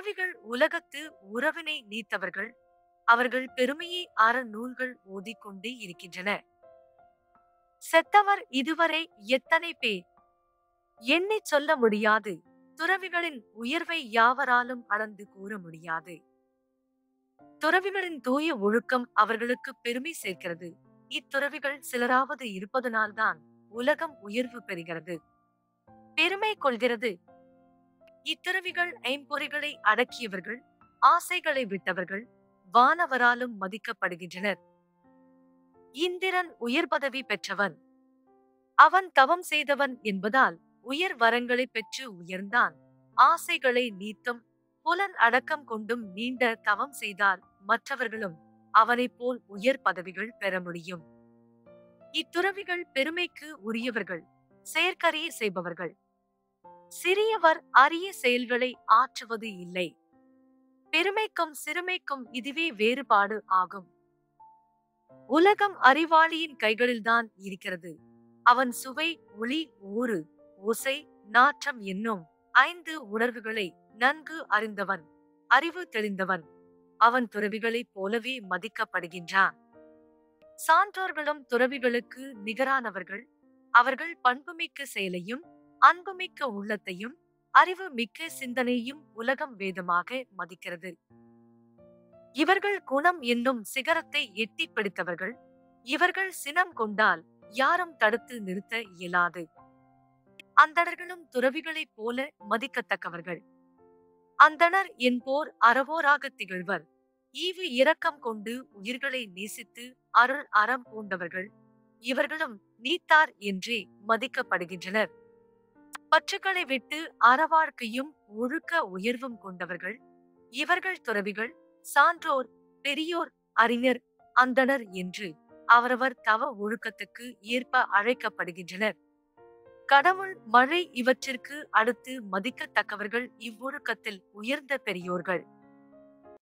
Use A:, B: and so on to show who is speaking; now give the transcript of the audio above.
A: துறவிகள் உலகத்து உறவினை நீத்தவர்கள் அவர்கள் பெருமையை அறநூல்கள் ஓதிக்கொண்டே இருக்கின்றன செத்தவர் இதுவரை எத்தனை பேர் எண்ணிச் சொல்ல முடியாது துறவிகளின் உயர்வை யாவராலும் அளந்து கூற முடியாது துறவிகளின் தூய ஒழுக்கம் அவர்களுக்கு பெருமை சேர்க்கிறது இத்துறவிகள் சிலராவது இருப்பதனால்தான் உலகம் உயர்வு பெறுகிறது பெருமை கொள்கிறது இத்துறவிகள் ஐம்பொறிகளை அடக்கியவர்கள் ஆசைகளை விட்டவர்கள் வானவராலும் மதிக்கப்படுகின்றனர் இந்திரன் உயர் பதவி பெற்றவன் அவன் தவம் செய்தவன் என்பதால் உயர் வரங்களை பெற்று உயர்ந்தான் ஆசைகளை நீத்தும் புலன் அடக்கம் கொண்டும் நீண்ட தவம் செய்தால் மற்றவர்களும் அவனைப் போல் உயர் பதவிகள் பெற முடியும் இத்துறவிகள் பெருமைக்கு உரியவர்கள் செயற்கரிய செய்பவர்கள் சிறியவர் அரிய செயல்களை ஆற்றுவது இல்லை பெருமைக்கும் சிறுமைக்கும் இதுவே வேறுபாடு ஆகும் உலகம் அறிவாளியின் கைகளில்தான் இருக்கிறது அவன் சுவை ஒளி ஊறு ஓசை நாற்றம் என்னும் ஐந்து உணர்வுகளை நன்கு அறிந்தவன் அறிவு தெளிந்தவன் அவன் துறவிகளைப் போலவே மதிக்கப்படுகின்றான் சான்றோர்களும் துறவிகளுக்கு நிகரானவர்கள் அவர்கள் பண்புமிக்க செயலையும் அன்புமிக்க உள்ளத்தையும் அறிவு மிக்க சிந்தனையும் உலகம் வேதமாக மதிக்கிறது இவர்கள் குணம் என்னும் சிகரத்தை எட்டி பிடித்தவர்கள் இவர்கள் சினம் கொண்டால் யாரும் தடுத்து நிறுத்த இயலாது அந்தணர்களும் துறவிகளைப் போல மதிக்கத்தக்கவர்கள் அந்தணர் என்போர் அறவோராக திகழ்வர் ஈவு இரக்கம் கொண்டு உயிர்களை நேசித்து அருள் அறம் பூண்டவர்கள் இவர்களும் நீத்தார் என்றே மதிக்கப்படுகின்றனர் பற்றுக்களை விட்டு அறவாழ்க்கையும் ஒழுக்க உயர்வும் கொண்டவர்கள் இவர்கள் துறவிகள் சான்றோர் பெரியோர் அறிஞர் அந்தணர் என்று அவரவர் தவ ஒழுக்கத்துக்கு ஏற்ப அழைக்கப்படுகின்றனர் கடவுள் மழை இவற்றிற்கு அடுத்து மதிக்கத்தக்கவர்கள் இவ்வொழுக்கத்தில் உயர்ந்த பெரியோர்கள்